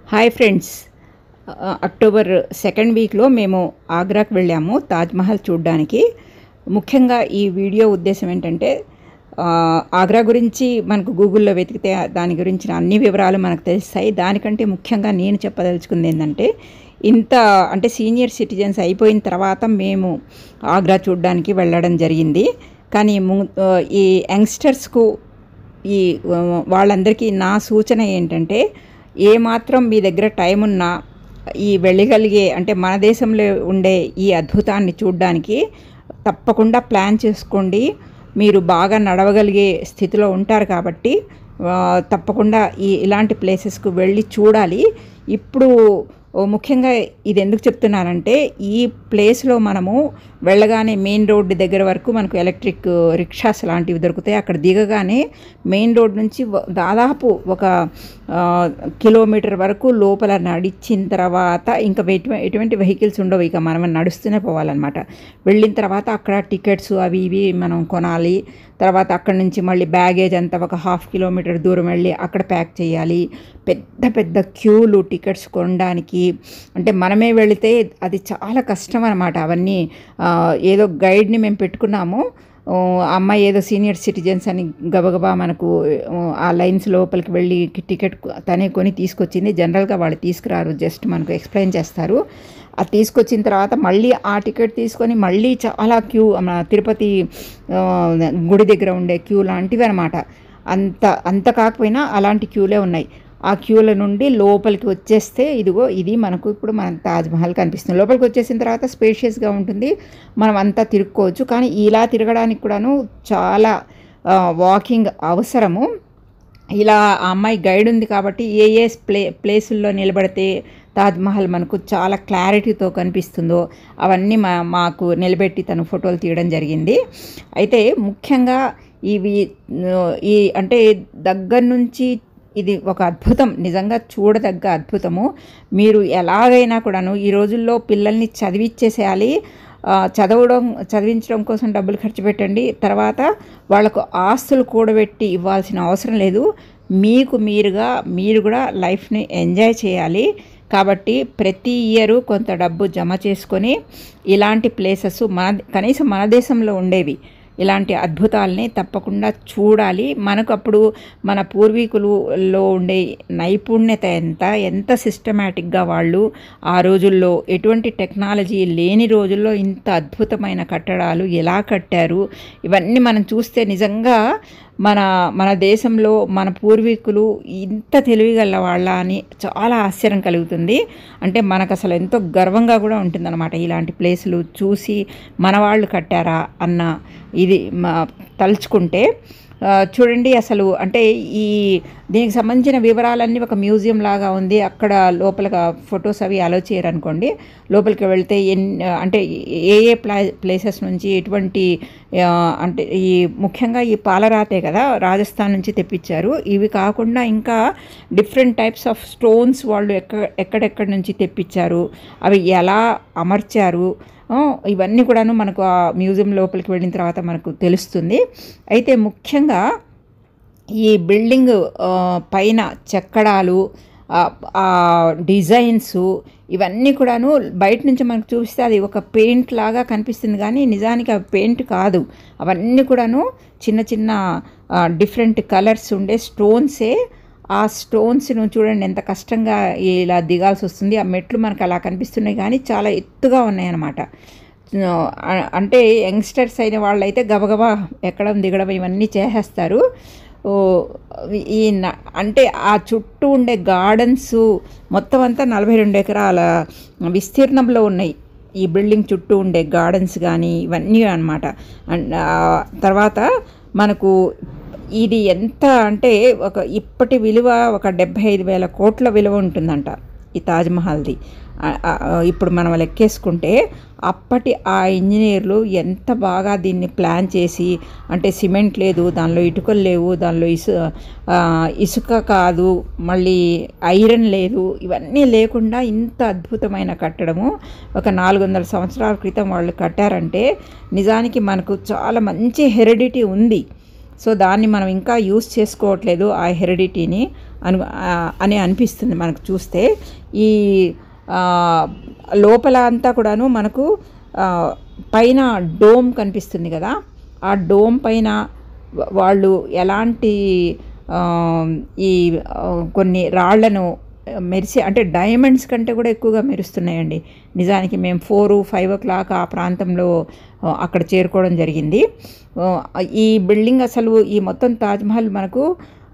hi friends ఆ, October second వీక్లో మేము ఆగ్రాకు వెళ్ళాము తాజ్మహల్ చూడడానికి ముఖ్యంగా ఈ వీడియో ఉద్దేశం ఏంటంటే ఆ, ఆగ్రా గురించి మనకు గూగుల్లో వెతికితే దాని గురించిన అన్ని వివరాలు మనకు తెలుస్తాయి దానికంటే ముఖ్యంగా నేను చెప్పదలుచుకుంది ఏంటంటే ఇంత అంటే సీనియర్ సిటిజన్స్ అయిపోయిన తర్వాత మేము ఆగ్రా చూడడానికి వెళ్ళడం జరిగింది కానీ ము- ఆ, ఈ యంగ్స్టర్స్కు ఈ ఆ, వాళ్ళందరికీ నా సూచన ఏంటంటే ఏ మాత్రం మీ దగ్గర టైం ఉన్నా ఈ వెళ్ళగలిగే అంటే మన దేశంలో ఉండే ఈ అద్భుతాన్ని చూడడానికి తప్పకుండా ప్లాన్ చేసుకోండి మీరు బాగా నడవగలిగే స్థితిలో ఉంటారు కాబట్టి ఆ, తప్పకుండా ఈ ఇలాంటి ప్లేసెస్కు వెళ్ళి చూడాలి ఇప్పుడు ఓ ముఖ్యంగా ఇది ఎందుకు చెప్తున్నానంటే ఈ ప్లేస్లో మనము వెళ్ళగానే మెయిన్ రోడ్డు దగ్గర వరకు మనకు ఎలక్ట్రిక్ రిక్షాస్ లాంటివి దొరుకుతాయి అక్కడ దిగగానే మెయిన్ రోడ్ నుంచి వ- దాదాపు ఒక ఆ, కిలోమీటర్ వరకు లోపల నడిచిన తర్వాత ఇంకా ఎటు- ఎటువంటి వెహికల్స్ ఉండవు ఇక మనం నడుస్తూనే పోవాలన్నమాట వెళ్ళిన తర్వాత అక్కడ టికెట్స్ అవి ఇవి మనం కొనాలి తర్వాత అక్కడ నుంచి మళ్ళీ బ్యాగేజ్ అంతా ఒక హాఫ్ కిలోమీటర్ దూరం వెళ్ళి అక్కడ ప్యాక్ చేయాలి పెద్ద పెద్ద క్యూలు టికెట్స్ కొనడానికి అంటే మనమే వెళితే అది చాలా కష్టం అనమాట అవన్నీ ఆ, ఏదో గైడ్ని మేము పెట్టుకున్నాము ఆ అమ్మాయి ఏదో సీనియర్ సిటిజన్స్ అని గబగబా మనకు ఆ, ఆ లైన్స్ లోపలికి వెళ్ళి టికెట్ తనే కొని తీసుకొచ్చింది జనరల్గా వాళ్ళు తీసుకురారు జస్ట్ మనకు ఎక్స్ప్లెయిన్ చేస్తారు అది తీసుకొచ్చిన తర్వాత మళ్ళీ ఆ టికెట్ తీసుకొని మళ్ళీ చాలా క్యూ మన తిరుపతి ఆ, గుడి దగ్గర ఉండే క్యూ లాంటివి అనమాట అంత అంత కాకపోయినా అలాంటి క్యూలే ఉన్నాయి ఆ క్యూల నుండి లోపలికి వచ్చేస్తే ఇదిగో ఇది మనకు ఇప్పుడు మన తాజ్మహల్ కనిపిస్తుంది లోపలికి వచ్చేసిన తర్వాత స్పేషియస్గా ఉంటుంది మనం అంతా తిరుక్కోవచ్చు కానీ ఇలా తిరగడానికి కూడాను చాలా వాకింగ్ అవసరము ఇలా ఆ అమ్మాయి గైడ్ ఉంది కాబట్టి ఏ ఏ ప్లే ప్లేసుల్లో నిలబడితే తాజ్మహల్ మనకు చాలా క్లారిటీతో కనిపిస్తుందో అవన్నీ మా మాకు నిలబెట్టి తను ఫోటోలు తీయడం జరిగింది అయితే ముఖ్యంగా ఇవి ఆ, ఈ అంటే దగ్గర నుంచి ఇది ఒక అద్భుతం నిజంగా చూడదగ్గ అద్భుతము మీరు ఎలాగైనా కూడాను ఈ రోజుల్లో పిల్లల్ని చదివిచ్చేసేయాలి ఆ, చదవడం చదివించడం కోసం డబ్బులు ఖర్చు పెట్టండి తర్వాత వాళ్ళకు ఆస్తులు కూడబెట్టి ఇవ్వాల్సిన అవసరం లేదు మీకు మీరుగా మీరు కూడా లైఫ్ని ఎంజాయ్ చేయాలి కాబట్టి ప్రతి ఇయరు కొంత డబ్బు జమ చేసుకొని ఇలాంటి ప్లేసెస్ మన కనీసం మన దేశంలో ఉండేవి ఇలాంటి అద్భుతాలని తప్పకుండా చూడాలి మనకు అప్పుడు మన పూర్వీకులలో ఉండే నైపుణ్యత ఎంత ఎంత సిస్టమేటిక్గా వాళ్ళు ఆ రోజుల్లో ఎటువంటి టెక్నాలజీ లేని రోజుల్లో ఇంత అద్భుతమైన కట్టడాలు ఎలా కట్టారు ఇవన్నీ మనం చూస్తే నిజంగా మన మన దేశంలో మన పూర్వీకులు ఇంత తెలివిగల వాళ్ళ అని చాలా ఆశ్చర్యం కలుగుతుంది అంటే మనకు అసలు ఎంతో గర్వంగా కూడా ఉంటుందన్నమాట ఇలాంటి ప్లేసులు చూసి మన వాళ్ళు కట్టారా అన్న ఇది మా తలుచుకుంటే ఆ, చూడండి అసలు అంటే ఈ దీనికి సంబంధించిన వివరాలన్నీ ఒక మ్యూజియం లాగా ఉంది అక్కడ లోపల ఫొటోస్ అవి అలో చేయరు అనుకోండి లోపలికి వెళ్తే ఎన్ అంటే ఏ ఏ ప్లా ప్లేసెస్ నుంచి ఎటువంటి ఆ, అంటే ఈ ముఖ్యంగా ఈ పాలరాతే కదా రాజస్థాన్ నుంచి తెప్పించారు ఇవి కాకుండా ఇంకా డిఫరెంట్ టైప్స్ ఆఫ్ స్టోన్స్ వాళ్ళు ఎక్క ఎక్కడెక్కడి నుంచి తెప్పించారు అవి ఎలా అమర్చారు ఆ, ఇవన్నీ కూడాను మనకు ఆ మ్యూజియం లోపలికి వెళ్ళిన తర్వాత మనకు తెలుస్తుంది అయితే ముఖ్యంగా ఈ బిల్డింగ్ ఆ, పైన చెక్కడాలు ఆ, ఆ డిజైన్స్ ఇవన్నీ కూడాను బయట నుంచి మనకు చూస్తే అది ఒక పెయింట్ లాగా కనిపిస్తుంది కానీ నిజానికి అవి పెయింట్ కాదు అవన్నీ కూడాను చిన్న చిన్న డిఫరెంట్ కలర్స్ ఉండే స్టోన్సే ఆ స్టోన్స్ను చూడండి ఎంత కష్టంగా ఇలా దిగాల్సి వస్తుంది ఆ మెట్లు మనకు అలా కనిపిస్తున్నాయి కానీ చాలా ఎత్తుగా ఉన్నాయన్నమాట ఆ, అంటే యంగ్స్టర్స్ అయిన వాళ్ళైతే గబగబా ఎక్కడం దిగడం ఇవన్నీ చేసేస్తారు ఓ, ఈ న- అంటే ఆ చుట్టూ ఉండే గార్డెన్స్ మొత్తం అంతా నలభై రెండు ఎకరాల విస్తీర్ణంలో ఉన్నాయి ఈ బిల్డింగ్ చుట్టూ ఉండే గార్డెన్స్ కానీ ఇవన్నీ అనమాట తర్వాత మనకు ఇది ఎంత అంటే ఒక ఇప్పటి విలువ ఒక డెబ్భై ఐదు వేల కోట్ల విలువ ఉంటుందంట ఈ తాజ్మహల్ది ఆ- ఆ- ఆ, ఇప్పుడు మనం లెక్కేసుకుంటే అప్పటి ఆ ఇంజనీర్లు ఎంత బాగా దీన్ని ప్లాన్ చేసి అంటే సిమెంట్ లేదు దానిలో ఇటుకలు లేవు దానిలో ఇసు ఆ, ఇసుక కాదు మళ్ళీ ఐరన్ లేదు ఇవన్నీ లేకుండా ఇంత అద్భుతమైన కట్టడము ఒక నాలుగు వందల సంవత్సరాల క్రితం వాళ్ళు కట్టారంటే నిజానికి మనకు చాలా మంచి హెరిడిటీ ఉంది సో దాన్ని మనం ఇంకా యూస్ చేసుకోవట్లేదు ఆ హెరిడిటీని అను ఆ, అని అనిపిస్తుంది మనకు చూస్తే ఈ ఆ, లోపల అంతా కూడాను మనకు ఆ, పైన డోమ్ కనిపిస్తుంది కదా ఆ డోమ్ పైన వా- వాళ్ళు ఎలాంటి ఆ, ఈ ఆ, కొన్ని రాళ్లను మెరిసి అంటే డైమండ్స్ కంటే కూడా ఎక్కువగా మెరుస్తున్నాయండి నిజానికి మేము ఫోర్ ఫైవ్ ఓ క్లాక్ ఆ ప్రాంతంలో ఆ, అక్కడ చేరుకోవడం జరిగింది ఆ, ఈ బిల్డింగ్ అసలు ఈ మొత్తం తాజ్మహల్ మనకు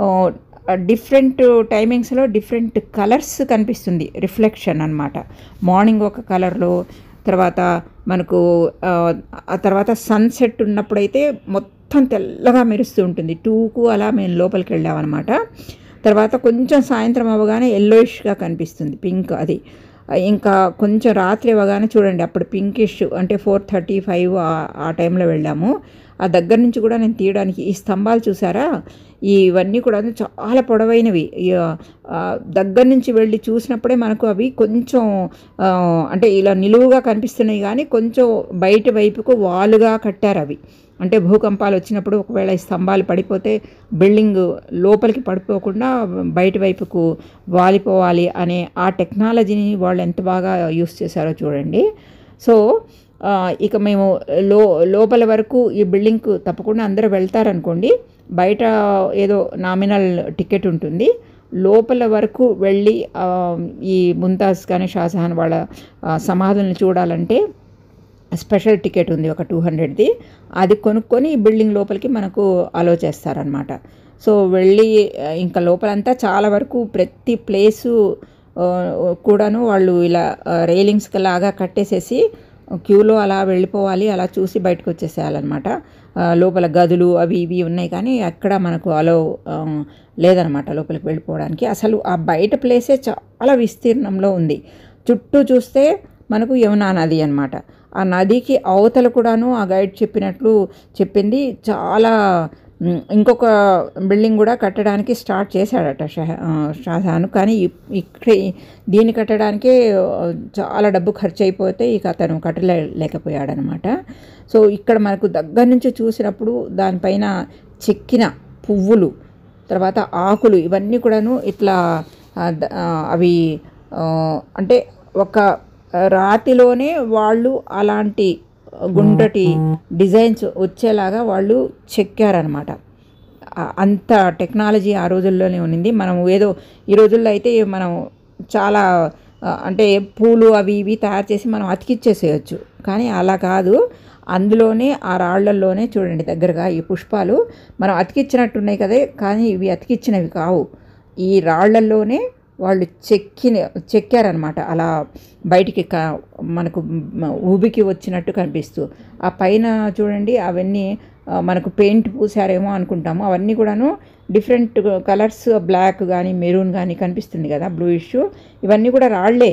డిఫరెంట్ టైమింగ్స్లో డిఫరెంట్ కలర్స్ కనిపిస్తుంది రిఫ్లెక్షన్ అన్నమాట మార్నింగ్ ఒక కలర్లో తర్వాత మనకు ఆ, ఆ తర్వాత సన్సెట్ ఉన్నప్పుడైతే మొత్తం తెల్లగా మెరుస్తూ ఉంటుంది టూకు అలా మేము లోపలికి వెళ్ళామన్నమాట తర్వాత కొంచెం సాయంత్రం అవ్వగానే ఎల్లోయిష్గా కనిపిస్తుంది పింక్ అది ఇంకా కొంచెం రాత్రి అవ్వగానే చూడండి అప్పుడు పింకిష్ అంటే ఫోర్ థర్టీ ఫైవ్ ఆ టైంలో వెళ్ళాము ఆ దగ్గర నుంచి కూడా నేను తీయడానికి ఈ స్తంభాలు చూసారా ఇవన్నీ కూడా చాలా పొడవైనవి ఈ, ఆ, దగ్గర నుంచి వెళ్ళి చూసినప్పుడే మనకు అవి కొంచెం ఆ, అంటే ఇలా నిలువుగా కనిపిస్తున్నాయి కానీ కొంచెం బయట వైపుకు వాలుగా కట్టారు అవి అంటే భూకంపాలు వచ్చినప్పుడు ఒకవేళ ఈ స్తంభాలు పడిపోతే బిల్డింగ్ లోపలికి పడిపోకుండా బయట వైపుకు వాలిపోవాలి అనే ఆ టెక్నాలజీని వాళ్ళు ఎంత బాగా యూస్ చేశారో చూడండి సో ఆ, ఇక మేము లో లోపల వరకు ఈ బిల్డింగ్కు తప్పకుండా అందరూ వెళ్తారనుకోండి బయట ఏదో నామినల్ టికెట్ ఉంటుంది లోపల వరకు వెళ్ళి ఆ, ఈ ముంతాజ్ కానీ షాజహాన్ వాళ్ళ ఆ, సమాధులను చూడాలంటే స్పెషల్ టికెట్ ఉంది ఒక టూ హండ్రెడ్ది అది కొనుక్కొని ఈ బిల్డింగ్ లోపలికి మనకు అలో చేస్తారనమాట సో వెళ్ళి ఆ, ఇంకా లోపలంతా చాలా వరకు ప్రతి ప్లేసు ఆ, కూడాను వాళ్ళు ఇలా రైలింగ్స్ లాగా కట్టేసేసి క్యూలో అలా వెళ్ళిపోవాలి అలా చూసి బయటకు వచ్చేసేయాలన్నమాట ఆ, లోపల గదులు అవి ఇవి ఉన్నాయి కానీ అక్కడ మనకు అలో ఆ, లేదనమాట లోపలికి వెళ్ళిపోవడానికి అసలు ఆ బయట ప్లేసే చాలా విస్తీర్ణంలో ఉంది చుట్టూ చూస్తే మనకు యమునా నది అనమాట ఆ నదికి అవతల కూడాను ఆ గైడ్ చెప్పినట్లు చెప్పింది చాలా మ్, ఇంకొక బిల్డింగ్ కూడా కట్టడానికి స్టార్ట్ చేశాడట షహ ఆ, షాజహాన్ కానీ ఇప్- ఇక్కడ దీన్ని కట్టడానికే ఆ, చాలా డబ్బు ఖర్చు అయిపోతే ఇక అతను కట్టలేకపోయాడనమాట సో ఇక్కడ మనకు దగ్గర నుంచి చూసినప్పుడు దానిపైన చెక్కిన పువ్వులు తర్వాత ఆకులు ఇవన్నీ కూడాను ఇట్లా ఆ, ద- ఆ, అవి ఆ, అంటే ఒక రాతిలోనే వాళ్ళు అలాంటి గుండ్రటి డిజైన్స్ వచ్చేలాగా వాళ్ళు చెక్కారనమాట ఆ- అంత టెక్నాలజీ ఆ రోజుల్లోనే ఉన్నింది మనం ఏదో ఈ రోజుల్లో అయితే మనం చాలా ఆ, అంటే పూలు అవి ఇవి తయారు చేసి మనం అతికిచ్చేసేయచ్చు కానీ అలా కాదు అందులోనే ఆ రాళ్లల్లోనే చూడండి దగ్గరగా ఈ పుష్పాలు మనం అతికిచ్చినట్టున్నాయి కదే కానీ ఇవి అతికిచ్చినవి కావు ఈ రాళ్లల్లోనే వాళ్ళు చెక్కిన చెక్కారనమాట అలా బయటికి క మనకు మ- ఊబికి వచ్చినట్టు కనిపిస్తూ ఆ పైన చూడండి అవన్నీ ఆ, మనకు పెయింట్ పూసారేమో అనుకుంటాము అవన్నీ కూడాను డిఫరెంట్ కలర్స్ బ్లాక్ కానీ మెరూన్ కానీ కనిపిస్తుంది కదా బ్లూయిష్ ఇవన్నీ కూడా రాళ్లే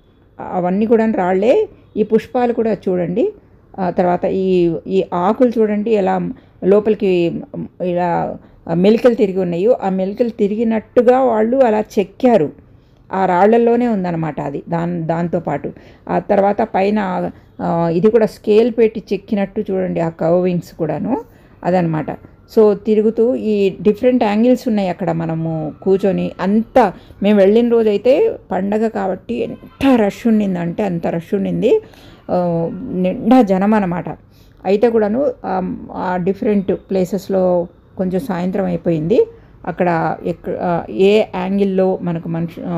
అవన్నీ కూడా రాళ్లే ఈ పుష్పాలు కూడా చూడండి ఆ తర్వాత ఈ ఈ ఆకులు చూడండి ఎలా లోపలికి ఇలా మెలికలు తిరిగి ఉన్నాయి ఆ మెలికలు తిరిగినట్టుగా వాళ్ళు అలా చెక్కారు ఆ రాళ్లలోనే ఉందన్నమాట అది దాని దాంతోపాటు ఆ తర్వాత పైన ఆ, ఇది కూడా స్కేల్ పెట్టి చెక్కినట్టు చూడండి ఆ కర్వింగ్స్ కూడాను అదనమాట సో తిరుగుతూ ఈ డిఫరెంట్ యాంగిల్స్ ఉన్నాయి అక్కడ మనము కూర్చొని అంత మేము వెళ్ళిన రోజైతే పండగ కాబట్టి ఎంత రష్ ఉండిందంటే అంత రష్ ఉండింది ఆ, నిండా జనం అనమాట అయితే కూడాను ఆ- ఆ డిఫరెంట్ ప్లేసెస్లో కొంచెం సాయంత్రం అయిపోయింది అక్కడ ఎక్క ఆ, ఏ యాంగిల్లో మనకు మనిషి ఆ,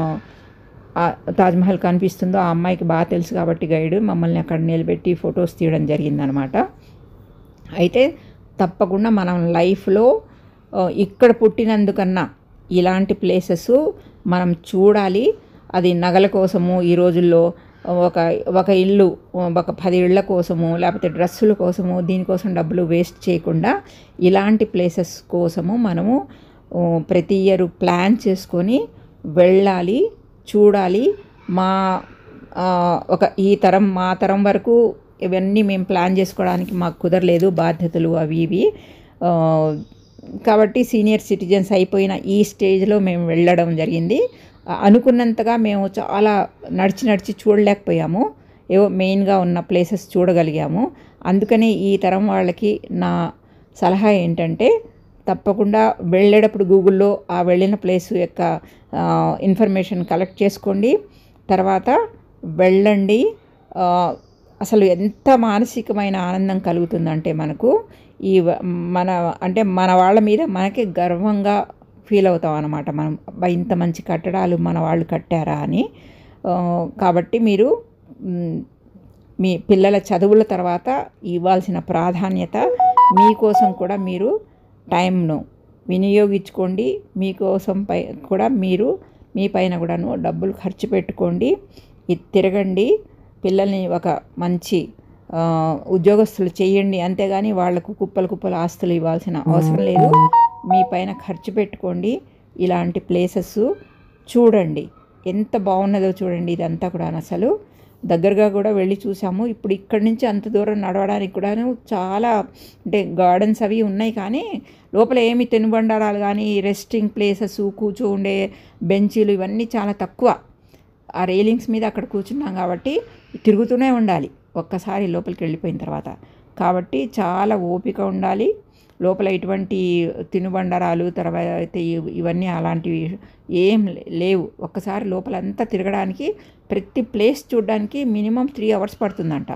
ఆ తాజ్మహల్ కనిపిస్తుందో ఆ అమ్మాయికి బాగా తెలుసు కాబట్టి గైడ్ మమ్మల్ని అక్కడ నిలబెట్టి ఫొటోస్ తీయడం జరిగిందనమాట అయితే తప్పకుండా మనం లైఫ్లో ఆ, ఇక్కడ పుట్టినందుకన్నా ఇలాంటి ప్లేసెస్ మనం చూడాలి అది నగల కోసము ఈ రోజుల్లో ఒక ఒక ఇల్లు ఒక పది ఇళ్ళ కోసము లేకపోతే డ్రెస్సుల కోసము దీనికోసం డబ్బులు వేస్ట్ చేయకుండా ఇలాంటి ప్లేసెస్ కోసము మనము ఆ, ప్రతి ఇయర్ ప్లాన్ చేసుకొని వెళ్ళాలి చూడాలి మా ఆ, ఒక ఈ తరం మా తరం వరకు ఇవన్నీ మేము ప్లాన్ చేసుకోవడానికి మాకు కుదరలేదు బాధ్యతలు అవి ఇవి ఆ, కాబట్టి సీనియర్ సిటిజన్స్ అయిపోయిన ఈ స్టేజ్లో మేము వెళ్ళడం జరిగింది ఆ, అనుకున్నంతగా మేము చాలా నడిచి నడిచి చూడలేకపోయాము ఏవో మెయిన్గా ఉన్న ప్లేసెస్ చూడగలిగాము అందుకని ఈ తరం వాళ్ళకి నా సలహా ఏంటంటే తప్పకుండా వెళ్ళేటప్పుడు గూగుల్లో ఆ వెళ్ళిన ప్లేస్ యొక్క ఆ, ఇన్ఫర్మేషన్ కలెక్ట్ చేసుకోండి తర్వాత వెళ్ళండి ఆ, అసలు ఎంత మానసికమైన ఆనందం కలుగుతుందంటే మనకు ఈ వ- మన అంటే మన వాళ్ళ మీద మనకి గర్వంగా ఫీల్ అవుతాం అన్నమాట మనం అబ్బా ఇంత మంచి కట్టడాలు మన వాళ్ళు కట్టారా అని ఆ, కాబట్టి మీరు మ్, మీ పిల్లల చదువుల తర్వాత ఇవ్వాల్సిన ప్రాధాన్యత మీకోసం కూడా మీరు టైంను వినియోగించుకోండి మీకోసం పై కూడా మీరు మీ పైన కూడాను డబ్బులు ఖర్చు పెట్టుకోండి ఇది తిరగండి పిల్లల్ని ఒక మంచి ఆ, ఉద్యోగస్తులు చేయండి అంతేగాని వాళ్లకు కుప్పలు కుప్పలు ఆస్తులు ఇవ్వాల్సిన అవసరం లేదు మీ పైన ఖర్చు పెట్టుకోండి ఇలాంటి ప్లేసెస్ చూడండి ఎంత బాగున్నదో చూడండి ఇదంతా కూడా అసలు దగ్గరగా కూడా వెళ్ళి చూసాము ఇప్పుడు ఇక్కడి నుంచి అంత దూరం నడవడానికి కూడాను చాలా అంటే గార్డెన్స్ అవి ఉన్నాయి కానీ లోపల ఏమి తినుబండారాలు కానీ రెస్టింగ్ ప్లేసెస్ కూర్చోండే బెంచీలు ఇవన్నీ చాలా తక్కువ ఆ రైలింగ్స్ మీద అక్కడ కూర్చున్నాం కాబట్టి తిరుగుతూనే ఉండాలి ఒక్కసారి లోపలికి వెళ్ళిపోయిన తర్వాత కాబట్టి చాలా ఓపిక ఉండాలి లోపల ఇటువంటి తినుబండరాలు తర్వాత ఇవ్- ఇవన్నీ అలాంటివి ఏం లేవు ఒక్కసారి లోపలంతా తిరగడానికి ప్రతి ప్లేస్ చూడడానికి మినిమం త్రీ అవర్స్ పడుతుందంట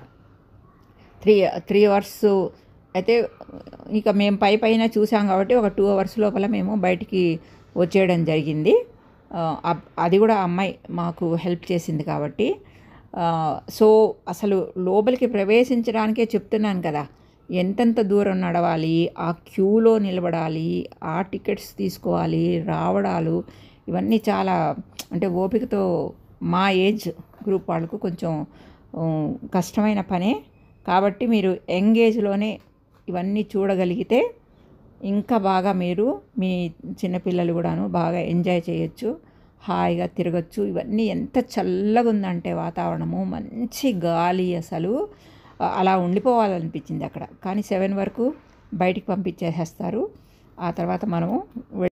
త్రీ త్రీ అవర్స్ అయితే ఇక మేము పై పైన చూసాం కాబట్టి ఒక టూ అవర్స్ లోపల మేము బయటికి వచ్చేయడం జరిగింది ఆ, అబ్- అది కూడా ఆ అమ్మాయి మాకు హెల్ప్ చేసింది కాబట్టి ఆ, సో అసలు లోపలికి ప్రవేశించడానికే చెప్తున్నాను కదా ఎంతెంత దూరం నడవాలి ఆ క్యూలో నిలబడాలి ఆ టికెట్స్ తీసుకోవాలి రావడాలు ఇవన్నీ చాలా అంటే ఓపికతో మా ఏజ్ గ్రూప్ వాళ్ళకు కొంచెం ఉమ్, కష్టమైన పనే కాబట్టి మీరు ఎంగేజ్లోనే ఇవన్నీ చూడగలిగితే ఇంకా బాగా మీరు మీ చిన్నపిల్లలు కూడాను బాగా ఎంజాయ్ చేయొచ్చు హాయిగా తిరగచ్చు ఇవన్నీ ఎంత చల్లగా ఉందంటే వాతావరణము మంచి గాలి అసలు ఆ, అలా ఉండిపోవాలనిపించింది అక్కడ కానీ సెవెన్ వరకు బయటికి పంపించేసేస్తారు ఆ తర్వాత మనము